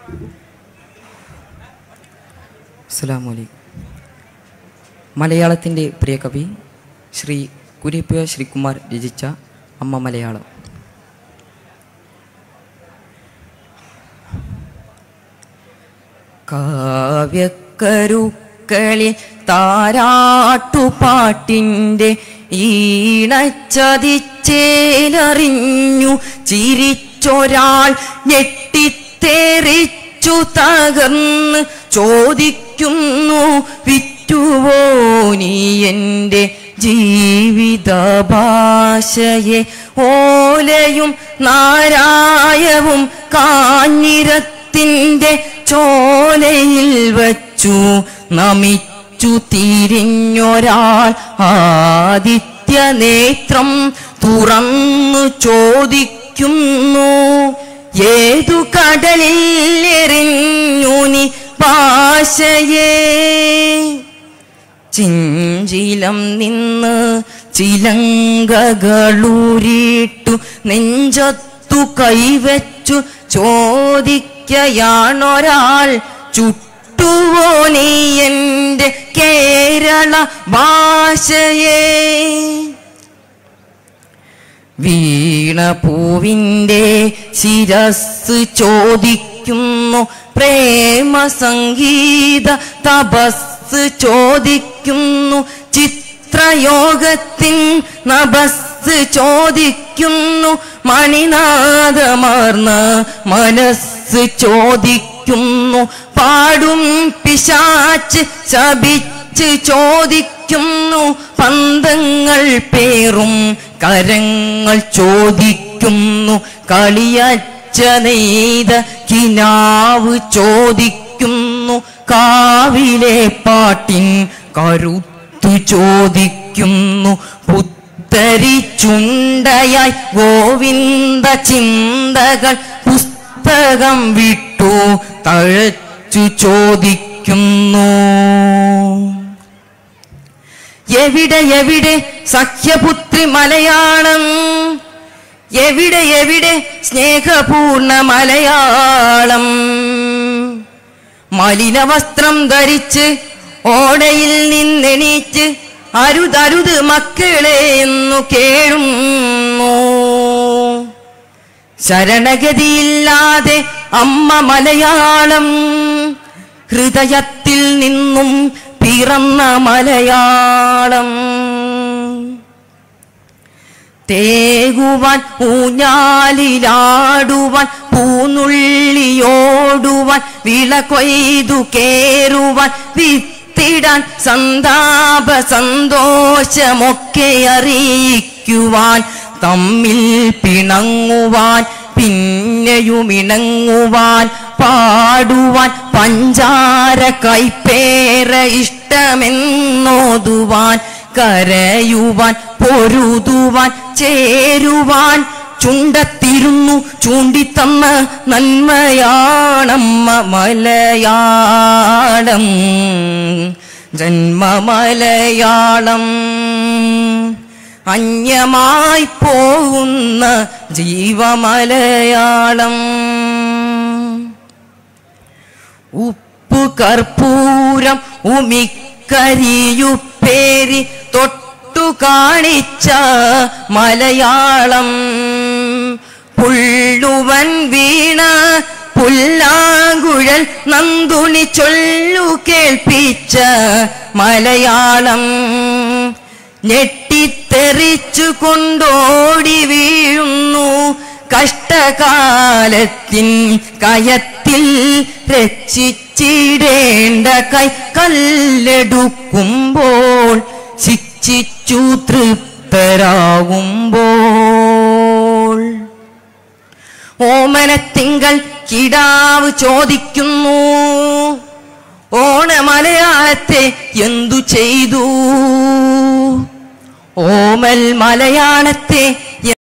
അസ്സലാമലൈക്കും മലയാളത്തിൻ്റെ പ്രിയ കവി ശ്രീ കുരിപ്പുയ ശ്രീകുമാർ രചിച്ച അമ്മ മലയാളം കാവ്യക്കരുക്കളിൽ താരാട്ടുപാട്ടിൻ്റെ ഈണച്ചതിച്ചേലറിഞ്ഞു ചിരിച്ചൊരാൾ ഞെട്ടിത്തേറിച്ചു തകർന്ന് ചോദിക്കുന്നു വിറ്റുവോ നീ എൻ്റെ ജീവിത ഭാഷയെ ഓലയും നാരായവും കാഞ്ഞിരത്തിൻ്റെ ചോലയിൽ വച്ചു നമിച്ചു തിരിഞ്ഞൊരാൾ ആദിത്യ നേത്രം തുറന്നു ചോദിക്കുന്നു ഏതു കടലിൽ എറിഞ്ഞു നീ ഭാഷയേ ചിഞ്ചിലം നിന്ന് ചിലങ്കകളൂരിട്ടു നെഞ്ചത്തു കൈവച്ചു ചോദിക്കയാണൊരാൾ ചുട്ടുവോ നീ എൻ്റെ കേരള ഭാഷയേ വീണപൂവിൻ്റെ ശിരസ് ചോദിക്കുന്നു പ്രേമ സംഗീത തപസ് ചോദിക്കുന്നു ചിത്രയോഗത്തിൻ നഭസ് ചോദിക്കുന്നു മണിനാഥമാർന്ന മനസ്സ് ചോദിക്കുന്നു പാടും പിശാച്ച് ശപിച്ച് ചോദിക്കുന്നു പന്തങ്ങൾ പേറും കരങ്ങൾ ചോദിക്കുന്നു കളിയച്ച നെയ്ത കിനാവ് ചോദിക്കുന്നു കാവിലെ പാട്ടിൻ കരുത്തു ചോദിക്കുന്നു പുത്തരി ചുണ്ടയായി ഗോവിന്ദ ചിന്തകൾ പുസ്തകം വിട്ടു തഴച്ചു ചോദിക്കുന്നു എവിടെ എവിടെ സഖ്യപുത്രി മലയാളം എവിടെ എവിടെ സ്നേഹപൂർണ മലയാളം മലിന വസ്ത്രം ധരിച്ച് ഓടയിൽ നിന്നെണീച്ച് അരുതരുത് മക്കളെ എന്നു കേഴുന്നു ശരണഗതിയില്ലാതെ അമ്മ മലയാളം ഹൃദയത്തിൽ നിന്നും പിറന്ന മലയാളം തേകുവാൻ ഊഞ്ഞാലിലാടുവാൻ പൂനുള്ളിയോടുവാൻ വിള കൊയ്തു കേറുവാൻ വിത്തിടാൻ സന്താപ സന്തോഷമൊക്കെ അറിയിക്കുവാൻ തമ്മിൽ പിണങ്ങുവാൻ പിന്നെയുമിണങ്ങുവാൻ പാടുവാൻ പഞ്ചാര കൈപ്പേറ ഇഷ്ടമെന്നോതുവാൻ കരയുവാൻ പൊരുതുവാൻ ചേരുവാൻ ചുണ്ടത്തിരുന്നു ചൂണ്ടിത്തന്ന നന്മയാണമ്മ മലയാളം ജന്മമലയാളം അന്യമായി പോകുന്ന ജീവമലയാളം ഉപ്പു കർപ്പൂരം ഉമിക്കരിയുപ്പേരി തൊട്ടു കാണിച്ച മലയാളം പുള്ളുവൻ വീണ പുല്ലാങ്കുഴൽ നന്ദുണി ചൊല്ലു കേൾപ്പിച്ച മലയാളം ഞെട്ടിത്തെറിച്ചു കൊണ്ടോടി വീഴുന്നു കഷ്ടകാലത്തിൻ കയത്തിൽ രക്ഷിച്ചിടേണ്ട കൈ കല്ലെടുക്കുമ്പോൾ ശിക്ഷിച്ചു തൃപ്തരാകുമ്പോൾ ഓമനത്തിങ്കൾ കിടാവ് ചോദിക്കുന്നു ഓണ മലയാളത്തെ എന്തു ചെയ്തു ഓമൽ മലയാളത്തെ